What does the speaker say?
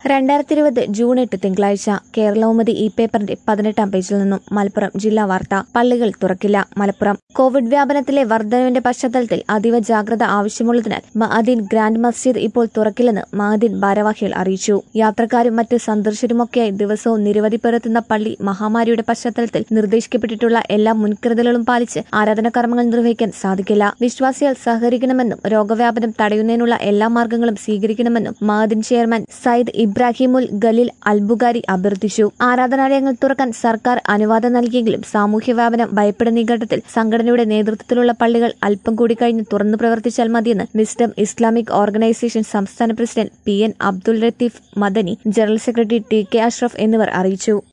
രണ്ടായിരത്തി ഇരുപത് ജൂൺ എട്ട് തിങ്കളാഴ്ച കേരളൗമതി ഇ പേപ്പറിന്റെ പതിനെട്ടാം പേജിൽ നിന്നും മലപ്പുറം ജില്ലാ വാർത്ത പള്ളികൾ തുറക്കില്ല മലപ്പുറം കോവിഡ് വ്യാപനത്തിലെ വർധനവിന്റെ പശ്ചാത്തലത്തിൽ അതീവ ജാഗ്രത ആവശ്യമുള്ളതിനാൽ മഅദീൻ ഗ്രാൻഡ് മസ്ജിദ് ഇപ്പോൾ തുറക്കില്ലെന്ന് മഅദീൻ ഭാരവാഹികൾ അറിയിച്ചു യാത്രക്കാരും മറ്റ് സന്ദർശകരുമൊക്കെയായി ദിവസവും നിരവധി പേരെത്തുന്ന പള്ളി മഹാമാരിയുടെ പശ്ചാത്തലത്തിൽ നിർദ്ദേശിക്കപ്പെട്ടിട്ടുള്ള എല്ലാ മുൻകരുതലുകളും പാലിച്ച് ആരാധനാകർമ്മങ്ങൾ നിർവഹിക്കാൻ സാധിക്കില്ല വിശ്വാസികൾ സഹകരിക്കണമെന്നും രോഗവ്യാപനം തടയുന്നതിനുള്ള എല്ലാ മാർഗങ്ങളും സ്വീകരിക്കണമെന്നും മഅദീൻ ചെയർമാൻ സയ്യിദ് ഇബ്രാഹിമുൽ ഗലീൽ അൽബുഗാരി അഭ്യർത്ഥിച്ചു ആരാധനാലയങ്ങൾ തുറക്കാൻ സർക്കാർ അനുവാദം നൽകിയെങ്കിലും സാമൂഹ്യ വ്യാപനം ഭയപ്പെടുന്ന ഈ ഘട്ടത്തിൽ സംഘടനയുടെ നേതൃത്വത്തിലുള്ള പള്ളികൾ അല്പം കൂടി കഴിഞ്ഞ് തുറന്നു പ്രവർത്തിച്ചാൽ മതിയെന്ന് വിസ്ഡം ഇസ്ലാമിക് ഓർഗനൈസേഷൻ സംസ്ഥാന president P N Abdul Latheef Madani general secretary T K Ashraf എന്നിവർ അറിയിച്ചു